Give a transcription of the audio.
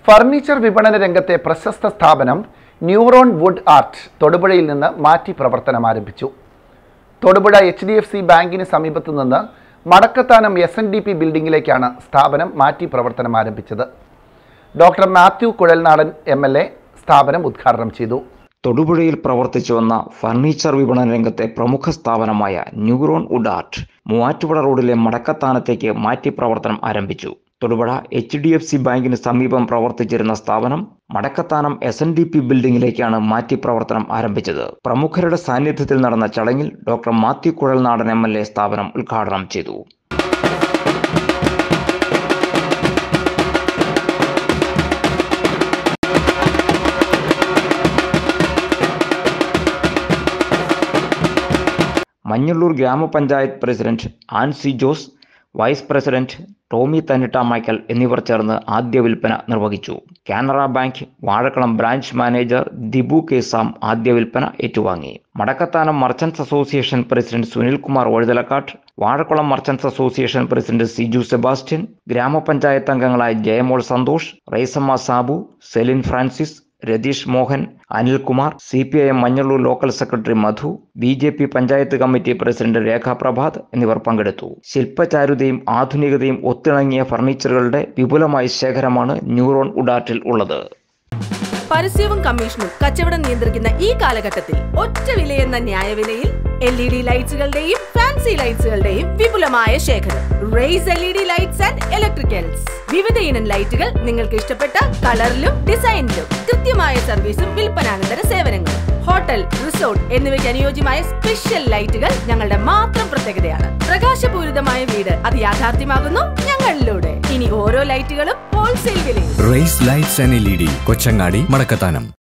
furniture വിപണന രംഗത്തെ പ്രശസ്ത സ്ഥാപനം ന്യൂറോൺ വുഡ് ആർട്ട് തൊടുപുഴയിൽ നിന്ന് മാറ്റി പ്രവർത്തനം ആരംഭിച്ചു Thodupuzha H D F C ബാങ്കിന് സമീപത്തു നിന്ന് Madakkathanam S N D P ബിൽഡിംഗിലേക്കാണ് സ്ഥാപനം മാറ്റി പ്രവർത്തനം ആരംഭിച്ചത് doctor Mathew Kuzhalnadan M L A സ്ഥാപനം ഉദ്ഘാടനം ചെയ്തു തൊടുപുഴയിൽ പ്രവർത്തിച്ചു വന്ന ഫർണിച്ചർ വിപണന രംഗത്തെ പ്രമുഖ സ്ഥാപനമായ ന്യൂറോൺ വുഡ് ആർട്ട് മൂവാറ്റുപുഴ റോഡിലെ മടക്കത്താനത്തേക്ക് മാറ്റി പ്രവർത്തനം ആരംഭിച്ചു Thodupuzha H D F C ബാങ്കിന് സമീപം പ്രവർത്തിച്ചിരുന്ന സ്ഥാപനം Madakkathanam S N D P ബിൽഡിംഗിലേക്കാണ് മാറ്റി പ്രവർത്തനം ആരംഭിച്ചത് പ്രമുഖരുടെ സാന്നിധ്യത്തിൽ നടന്ന ചടങ്ങിൽ doctor Mathew Kuzhalnadan M L A സ്ഥാപനം ഉദ്ഘാടനം ചെയ്തു Manjallur gramapanchayat president Ancy Jose vice president Tomy തന്നിട്ട മൈക്കൽ എന്നിവർ ചേർന്ന് ആദ്യ വിൽപ്പന നിർവഹിച്ചു Canara bank Vazhakulam branch manager Dibu K Sam ആദ്യ വിൽപ്പന ഏറ്റുവാങ്ങി Madakkathanam merchants association president Sunilkumar Vazhuthalakkattu Vazhakulam merchants association president Siju Sebastian gramapanchayat അംഗങ്ങളായ Jayamol Santhosh Raisamma Sabu Celine Francis Ratheesh Mohan Anilkumar C P I M Manjallur local secretary Madhu B J P panchayat committee president Rekha Prabhath എന്നിവർ പങ്കെടുത്തു ശില്പചാരുതയും ആധുനികതയും ഒത്തിണങ്ങിയ ഫർണിച്ചറുകളുടെ വിപുലമായ ശേഖരമാണ് ന്യൂറോൺ ഉഡാറ്റിൽ ഉള്ളത് പരസ്യവും കമ്മീഷനും കച്ചവടം നിയന്ത്രിക്കുന്ന ഈ കാലഘട്ടത്തിൽ ഒറ്റ വിലയെന്ന ന്യായവിലയിൽ എൽ ഇ ഡി ലൈറ്റ്സുകളുടെയും ഫാൻസി ലൈറ്റ്സുകളുടെയും വിപുലമായ ശേഖരം race L E D lights and electricals വിവിധ ഇനം ലൈറ്റുകൾ നിങ്ങൾക്ക് ഇഷ്ടപ്പെട്ട കളറിലും ഡിസൈനിലും കൃത്യമായ സർവീസും വിൽപ്പനാനന്തര സേവനങ്ങളും ഹോട്ടൽ റിസോർട്ട് എന്നിവയ്ക്ക് അനുയോജ്യമായ സ്പെഷ്യൽ ലൈറ്റുകൾ ഞങ്ങളുടെ മാത്രം പ്രത്യേകതയാണ് പ്രകാശപൂരിതമായ വീട് അത് യാഥാർത്ഥ്യമാകുന്നു ഞങ്ങളിലൂടെ ഇനി ഓരോ ലൈറ്റുകളും ഹോൾസെയിൽ വിലയിൽ race lights and L E D Kochangadi മടക്കത്താനം